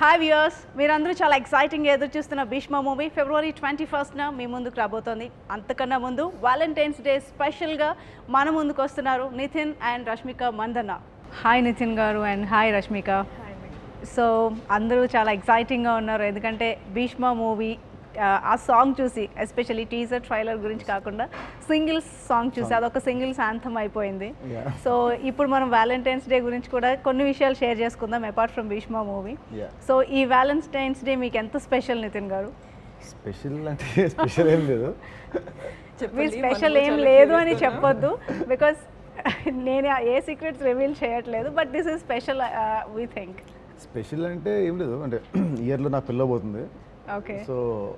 Hi viewers మీరందరూ చాలా exciting ఎదురు చూస్తున్న భీష్మ మూవీ ఫిబ్రవరి ట్వంటీ ఫస్ట్న మీ ముందుకు రాబోతోంది అంతకన్నా ముందు వాలంటైన్స్ డే స్పెషల్గా మన ముందుకు వస్తున్నారు నితిన్ అండ్ రష్మిక మందన్న హాయ్ నితిన్ గారు అండ్ హాయ్ రష్మిక సో అందరూ చాలా ఎక్సైటింగ్గా ఉన్నారు ఎందుకంటే భీష్మ మూవీ ఆ సాంగ్ చూసి ఎస్పెషల్లీ టీజర్ ట్రైలర్ గురించి కాకుండా సింగిల్స్ సాంగ్ చూసి అదొక సింగిల్స్ యాంథమ్ అయిపోయింది Yeah. సో ఇప్పుడు మనం వ్యాలంటైన్స్ డే గురించి కూడా కొన్ని విషయాలు షేర్ చేసుకుందాం apart from Bheeshma movie Yeah. So ఈ వ్యాలంటైన్స్ డే మీకు ఎంత స్పెషల్ నితిన్ గారు స్పెషల్ అంటే స్పెషల్ ఏం లేదు మీ స్పెషల్ ఏం లేదు అని చెప్పొద్దు బికాస్ నేను ఏ సీక్రెట్స్ రివీల్ చేయట్లేదు but this is special we think special అంటే ఏం లేదు అంటే ఇయర్లో నాకు పిల్ల పోతుంది ఓకే సో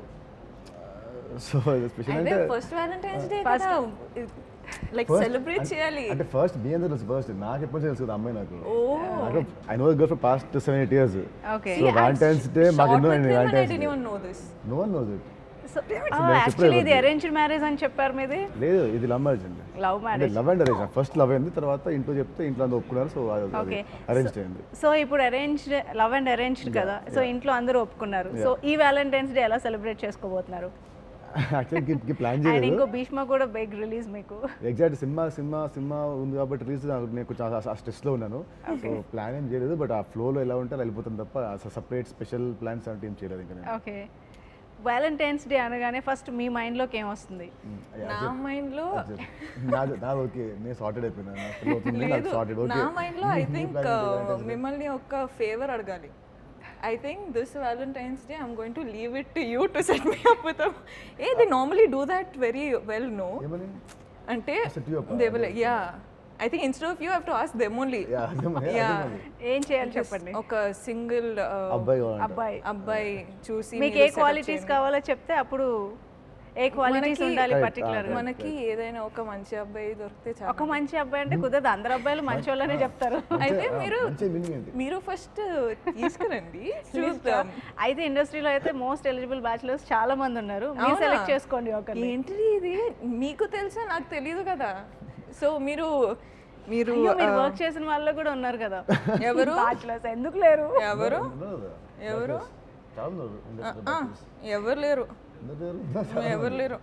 సో స్పెషల్ అంటే అంటే ఫస్ట్ వ్యాలంటైన్స్ డే First- కదా లైక్ first- సెలబ్రేట్ అంటే- చేయాలి అంటే ఫస్ట్ మీ అందరూ తెలుసు ఫస్ట్ నాకు ఎప్పుడు తెలుసు కదా అమ్మాయి నాకు ఓ నాకు I know girl for past seven eight years okay so Valentine's day మాకు ఎన్నో Valentine's day no this no one knows it so నేను యాక్చువల్లీ ఇది చెప్పలేదు. అరేంజ్డ్ మ్యారేజ్ అని చెప్పారు మీది లేదు ఇది లవ్ మ్యారేజ్ అండి లవ్ అంటే marriage love and arrange first love అయింది తర్వాత ఇంట్లో చెప్తే ఇంట్లో అందరూ ఒప్పుకున్నారు సో ఓకే అరేంజ్ అయింది సో ఇప్పుడు అరేంజ్డ్ లవ్ అండ్ అరేంజ్డ్ కదా సో ఇంట్లో అందరూ ఒప్పుకున్నారు సో ఈ వ్యాలంటైన్స్ డే ఎలా సెలబ్రేట్ చేసుకోబోతున్నారు యాక్చువల్లీ ప్లాన్ అండ్ చేయలేదు ఇంకో భీష్మ కూడా బిగ్ రిలీజ్ మీకు ఎగ్జాక్ట్ సినిమా సినిమా సినిమా ఉంది కాబట్టి రిలీజ్ నేను కొంచెం ఆ- ఆ స్ట్రెస్లో ఉన్నాను సో ప్లాన్ ఏం చేయలేదు బట్ ఆ ఫ్లోలో ఎలా ఉంటే అలా వెళ్ళిపోతుంది తప్ప సపరేట్ స్పెషల్ ప్లాన్స్ అంటే ఏం చేయలేదు ఇంకా నేను ఓకే వ్యాలంటైన్స్ డే అనగానే ఫస్ట్ మీ మైండ్లోకి ఏమొస్తుంది Mm, yeah, నా just- మైండ్ లో just- నాది నాది ఓకే నేను సార్టెడ్ అయిపోయినా నా పిల్ల అవుతుంది నాకు లేదు సార్టెడ్ ఓకే నా మైండ్ లో ఐ థింక్ మిమ్మల్ని ఒక ఫేవర్ అడగాలి I think this Valentine's day I'm going to leave it to you to set me up with a they normally do that very well no ఏమని అంటే set you up, they will yeah I think instead of you have to ask them only Yeah, అదేమని- yeah అదేమని. ఏం చేయాలి చెప్పండి ఒక single అబ్బాయి కావాలంట. అబ్బాయి అబ్బాయి చూసి మీకు మీరు ఏ set up క్వాలిటీస్ చేయండి. కావాలో చెప్తే అప్పుడు ఏ క్వాలిటీస్ మనకి- ఉండాలి Right, పర్టికులర్ గా మనకి ఏదైనా ఒక మంచి అబ్బాయి దొరికితే చాలు ఒక మంచి అబ్బాయి అంటే కుదరదు అందరు అబ్బాయిలు మంచి వాళ్ళనే చెప్తారు అయితే మంచి- మీరు మంచి మీనింగ్ ఏంటి మీరు ఫస్ట్ తీసుకురండి చూద్దాం చూద్దాం అయితే ఇండస్ట్రీలో అయితే మోస్ట్ ఎలిజిబుల్ బ్యాచులర్స్ చాలా మంది ఉన్నారు మీరు అవునా? సెలెక్ట్ చేసుకోండి ఒకరిని ఏంటిది ఇది మీకు తెలుసా నాకు తెలియదు కదా సో మీరు మీరు అయ్యో, మీరు ఆ, వర్క్ చేసిన వాళ్ళు కూడా ఉన్నారు కదా ఎవరు? బ్యాచులర్స్ ఎందుకు లేరు ఎవరు ఉన్నారు కదా. ఎవరు? చాలా ఉన్నారు industry ఆ, bachelors. ఎవరు లేరు ఎందుకు లేరు? ఎవరు లేరు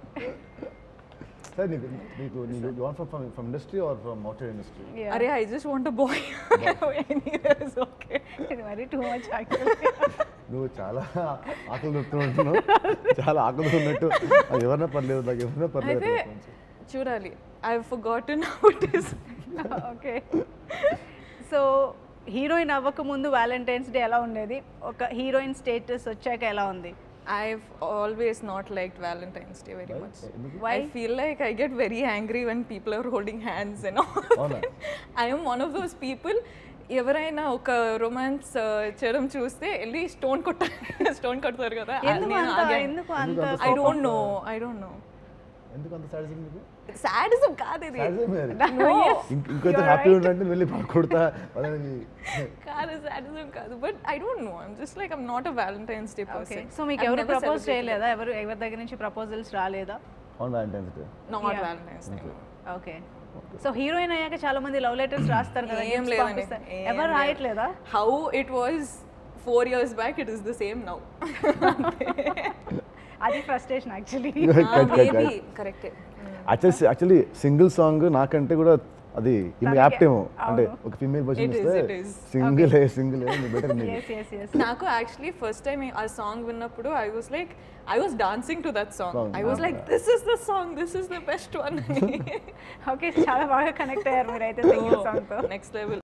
సార్ నీకు నీకు నీకు you want from from industry or from out industry Yeah. అరే I just want boy okay ఇది మరి టూ మచ్ యాక్చువల్లీ నువ్వు చాలా ఆకలి దొరుకుతూ ఉంటున్నావు చాలా ఆకలి ఉన్నట్టు అది ఎవరైనా పర్లేదు నాకు ఎవరైనా పర్లేదు అయితే అట్లా కొంచెం. చూడాలి I forgotten how it is okay so heroine అవ్వక ముందు వ్యాలంటైన్స్ డే ఎలా ఉండేది ఒక హీరోయిన్ స్టేటస్ వచ్చాక ఎలా ఉంది I've always not liked Valentine's Day very much. ఎందుకు? Why? I feel like I get very angry when people are holding hands and all. అవునా? I am one of those people. ఎవరైనా ఒక romance చేయడం చూస్తే వెళ్ళి స్టోన్ కొట్ట stone కొడతారు కదా ఎందుకు అంత ఎందుకు అంత I don't know I don't know ఎందుకు అంత సాడిజం నీకు సాడిజం కాదు ఇది సాడిజం మరి No. ఇంక- ఇంకొంచెం హ్యాపీ ఉండంటే వెళ్ళి పక్క కొడతా వాళ్ళని కాదు సాడిజం కాదు but I don't know I'm just like I'm not a Valentine's day okay person so మీకు ఎవరు ప్రపోజ్ చేయలేదా ఎవరు ఎవరి దగ్గర నుంచి ప్రపోజల్స్ రాలేదా on Valentine's day not Yeah. Valentine's day okay so heroine అయ్యాక చాలా మంది లవ్ లెటర్స్ రాస్తారు కదా ఏం gifts లేదండి పంపిస్తారు. ఏం ఎవరు లేదు. రాయట్లేదా how it was four years back it is the same now అది ఫ్రస్ట్రేషన్ యాక్చువల్లీ మేబీ కరెక్టే యాక్చువల్లీ యాక్చువల్లీ సింగిల్ సాంగ్ నాకంటే కూడా అది ఈమె దానికి- యాప్టేమో అంటే అవును. ఒక ఫీమేల్ వర్షన్ It is, ఇస్తే it is. Single single better నీకు ఎస్ ఎస్ ఎస్ నాకు యాక్చువల్లీ ఫస్ట్ టైం ఆ సాంగ్ విన్నప్పుడు I was like I was dancing to that song Song. I was like this is the song this is the best one okay చాలా బాగా connect అయ్యారు మీరైతే single సాంగ్తో next level